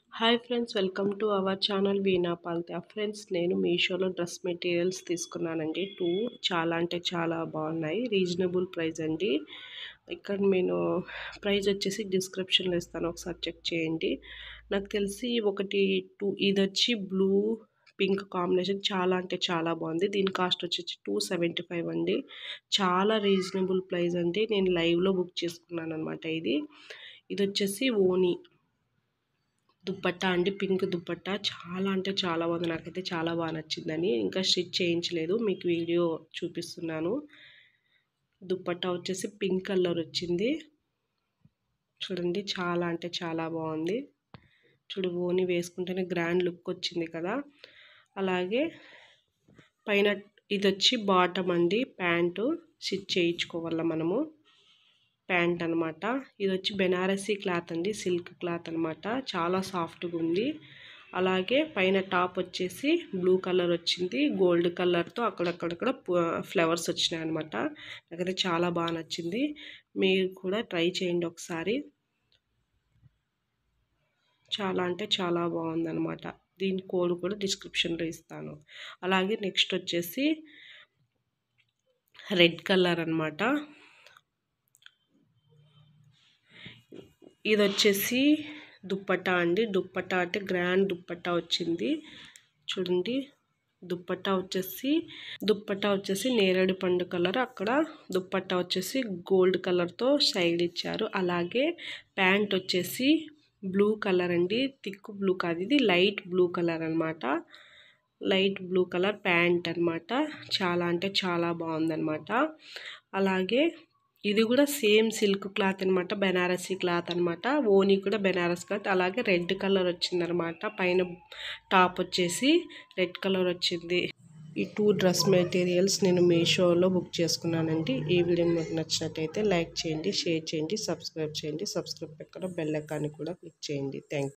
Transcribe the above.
hi friends welcome to our channel Veena Palthya friends నేను మీషోలో dress materials తీసుకున్నానండి టూ చాలా అంటే చాలా బాగున్నాయి రీజనబుల్ ప్రైస్ అండి ఇక్కడ నేను ప్రైస్ వచ్చేసి డిస్క్రిప్షన్లో ఇస్తాను ఒకసారి చెక్ చేయండి నాకు తెలిసి ఒకటి టూ ఇది వచ్చి బ్లూ పింక్ కాంబినేషన్ చాలా అంటే చాలా బాగుంది దీని కాస్ట్ వచ్చేసి టూ సెవెంటీ ఫైవ్ అండి చాలా రీజనబుల్ ప్రైస్ అండి నేను లైవ్లో బుక్ చేసుకున్నాను అనమాట ఇది ఇది వచ్చేసి ఓనీ దుప్పట్టా అండి పింక్ దుప్పట్టా చాలా అంటే చాలా బాగుంది నాకైతే చాలా బాగా నచ్చిందని ఇంకా స్టిచ్ చేయించలేదు మీకు వీడియో చూపిస్తున్నాను దుప్పట్టా వచ్చేసి పింక్ కలర్ వచ్చింది చూడండి చాలా అంటే చాలా బాగుంది చూడు ఓని వేసుకుంటేనే గ్రాండ్ లుక్ వచ్చింది కదా అలాగే పైన ఇది వచ్చి బాటమ్ అండి ప్యాంటు స్టిచ్ చేయించుకోవాల మనము ప్యాంట్ అనమాట ఇది వచ్చి బెనారసీ క్లాత్ అండి సిల్క్ క్లాత్ అనమాట చాలా సాఫ్ట్గా ఉంది అలాగే పైన టాప్ వచ్చేసి బ్లూ కలర్ వచ్చింది గోల్డ్ కలర్తో అక్కడక్కడక్కడ ఫ్లవర్స్ వచ్చినాయి అనమాట నాకైతే చాలా బాగా నచ్చింది మీరు కూడా ట్రై చేయండి ఒకసారి చాలా అంటే చాలా బాగుందనమాట దీని కోడ్ కూడా డిస్క్రిప్షన్లో ఇస్తాను అలాగే నెక్స్ట్ వచ్చేసి రెడ్ కలర్ అనమాట ఇది వచ్చేసి దుప్పట్టా అండి దుప్పట్టా అంటే గ్రాండ్ దుప్పట్టా వచ్చింది చూడండి దుప్పట్టా వచ్చేసి దుప్పట్టా వచ్చేసి నేరేడు పండు కలర్ అక్కడ దుప్పట్టా వచ్చేసి గోల్డ్ కలర్తో సైడ్ ఇచ్చారు అలాగే ప్యాంట్ వచ్చేసి బ్లూ కలర్ అండి థిక్ బ్లూ కాదు ఇది లైట్ బ్లూ కలర్ అనమాట లైట్ బ్లూ కలర్ ప్యాంట్ అనమాట చాలా అంటే చాలా బాగుందన్నమాట అలాగే ఇది కూడా సేమ్ సిల్క్ క్లాత్ అనమాట బెనారసీ క్లాత్ అనమాట ఓనీ కూడా బెనారస్ క్లాత్ అలాగే రెడ్ కలర్ వచ్చిందనమాట పైన టాప్ వచ్చేసి రెడ్ కలర్ వచ్చింది ఈ టూ డ్రెస్ మెటీరియల్స్ నేను మీషోలో బుక్ చేసుకున్నానండి ఈ వీడియో మీకు నచ్చినట్టయితే లైక్ చేయండి షేర్ చేయండి సబ్స్క్రైబ్ చేయండి సబ్స్క్రైబ్ పక్కన బెల్ ఐకాన్ని కూడా క్లిక్ చేయండి థ్యాంక్